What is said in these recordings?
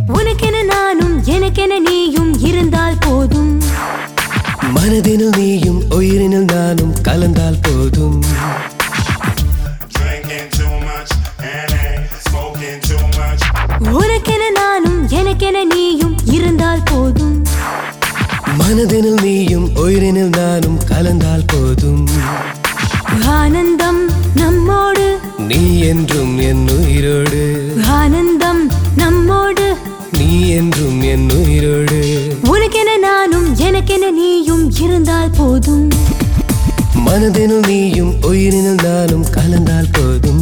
உனக்கென நானும் எனக்கென நீயும் இருந்தால் போதும் மனதினில் நீயும் உயிரினில் நானும் கலந்தால் போதும் Drinking too much and ain't smoking too much. உனக்கென நானும் எனக்கென நீயும் இருந்தால் போதும் மனதினில் நீயும் உயிரினில் நானும் கலந்தால் போதும் ஆனந்தம் நம்மோடு நீ என்றும் என் உயிரோடு ஆனந்தம் நம்மோடு நீ என்றும் என் உயிரோடு உனக்கென நானும் எனக்கென நீயும் இருந்தால் போதும் மனதினில் நீயும் உயிரினில் நானும் கலந்தால் போதும்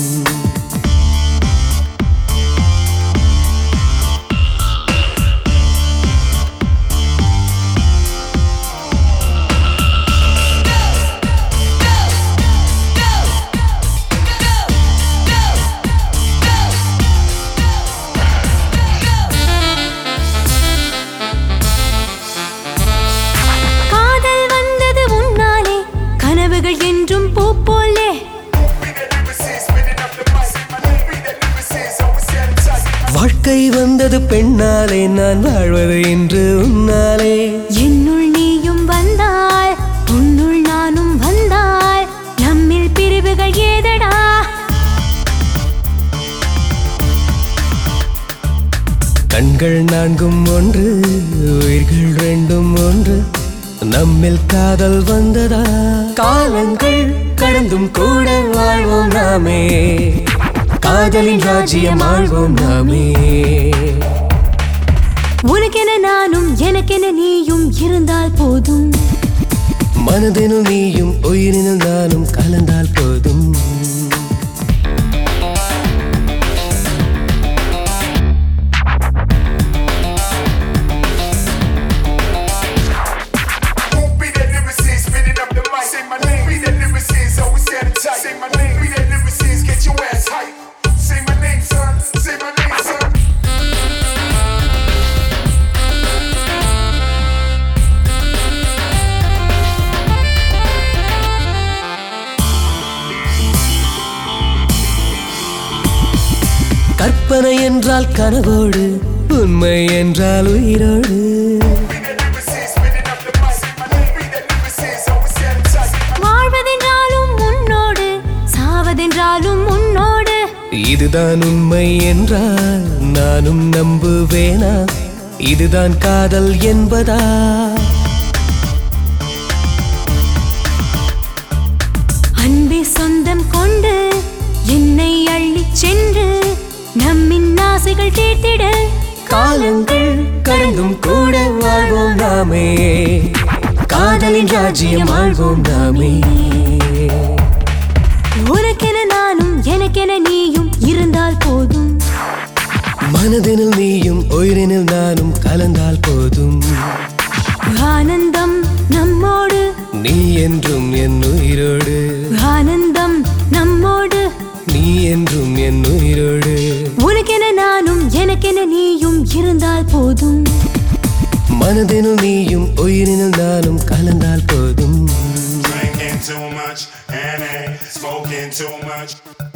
காதல் வந்தது உன்னாலே கனவுகள் என்றும் பூ போலே வாழ்க்கை வந்தது பெண்ணாலே நான் வாழ்வது என்று உன்னாலே என்னுள் நீயும் வந்தால் உன்னுள் நானும் வந்தால் நம்மில் பிரிவுகள் ஏதடா கண்கள் நான்கும் ஒன்று உயிர்கள் ரெண்டும் ஒன்று நம்மில் காதல் வந்ததா காலங்கள் கடந்தும் கூட வாழ்வோம் நாமே காதலின் ராஜ்யம் ஆழ்வோம் நாமே உனக்கென நானும் எனக்கென நீயும் இருந்தால் போதும் மனதினுள் நீயும் உயிரினில் நானும் கலந்தால் போதும் Be that lyricist, spinning up the mic. Say my name. Be that lyricist, always set it tight. Say my name. Be that lyricist, get your ass hype. Say my name, son. Say my name, son. கற்பனை என்றால் கனவோடு உண்மை என்றால் உயிரோடு Be that lyricist, spinning up the mic. Say my name. Be that lyricist, always set it tight. வாழ்வதென்றாலும் உன்னோடு சாவதென்றாலும் உன்னோடு இதுதான் உண்மை என்றால் நானும் நம்புவேனா இதுதான் காதல் என்பதா அன்பே சொந்தம் கொண்டு என்னை அள்ளிச் சென்று நம்மின் ஆசைகள் தீர்த்திட காலங்கள் கடந்தும் கூட வாழ்வோம் நாமே காதலின் ராஜ்யம் ஆழ்வோம் நாமே உனக்கென நானும் எனக்கென நீயும் இருந்தால் போதும் மனதினில் நீயும் உயிரினில் நானும் கலந்தால் போதும் ஆனந்தம் நம்மோடு நீ என்றும் என் உயிரோடு ஆனந்தம் நம்மோடு நீ என்றும் என் உயிரோடு உனக்கென நானும் எனக்கென நீயும் இருந்தால் போதும் மனதினில் நீயும் உயிரினில் நானும் கலந்தால் போதும் Drinking too much and ain't smoking too much.